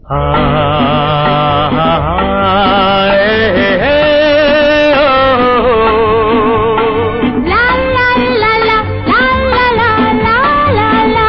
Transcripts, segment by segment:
ఆ, ఏ, ఏ, ఓ. లా లా లా లా లా లా లా లా లా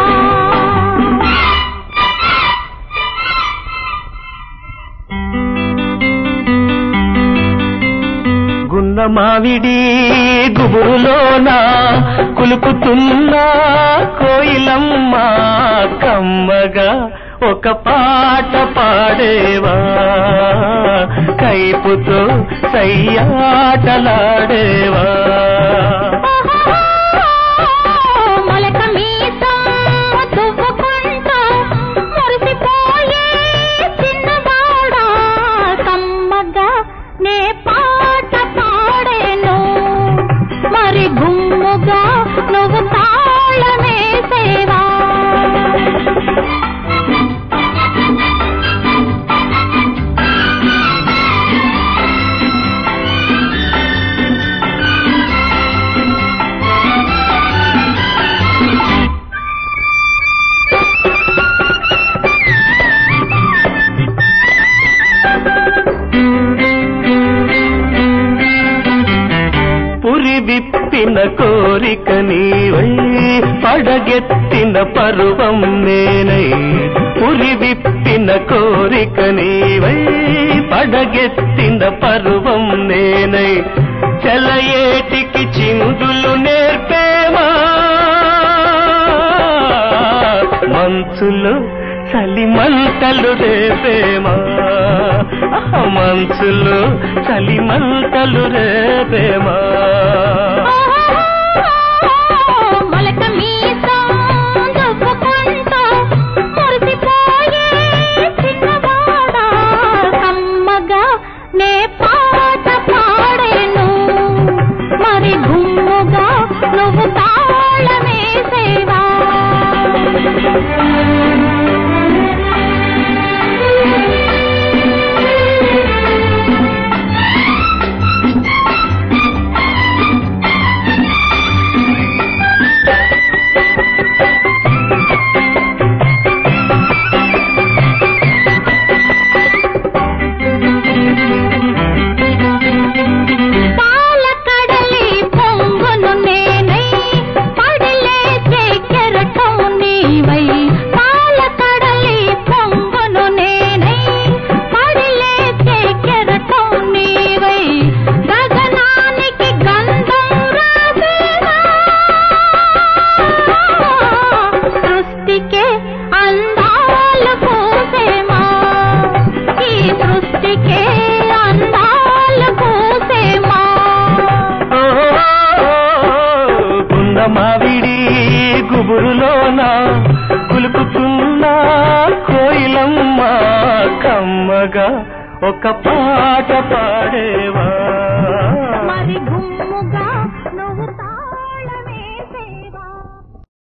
గున్న మావిడి గుబురులోన కులుకుతున్న కోయిలమ్మ కమ్మగా ఒక పాట పాడేవా కైపుతో సయ్యాటలాడేవా మొలక మీసం దువ్వుకుంటూ మురిసిపోయే చిన్నవాడా కమ్మగా నే పాట పాడేను మరి గుమ్ముగా నువ్వు తాళమేసేవా పురి విప్పిన కోరిక నీవై పడగెత్తిన పరువం నేనై పురి విప్పిన కోరిక నీవై పడగెత్తిన పరువం నేనై చెలయేటికి చిందులు నేర్పేమా మంచులు చలి మంటలు రేపేమా మంచులు చలి మంటలు రేపేమా మొలక మీసం దువ్వుకుంటూ మురిసిపోయే చిన్నవాడా కమ్మగా నే పాట పాడేను మరి గుమ్ముగా నువ్వు తాళమేసేవా పాల కడలి పొంగును నేనై పడలే చెక్కెరటం నీవై పాల కడలి పొంగును నేనై పడలే చెక్కెరటం నీవై గగనానికి గంధం రాసేవా సృష్టికే అందాలు పూసేమా ఈ సృష్టికే అందాలు పూసేమా గుండ మావిడి గుబురులోన కులుకుతున్న కోయిలమ్మ కమ్మగా ఒక పాట పాడేవా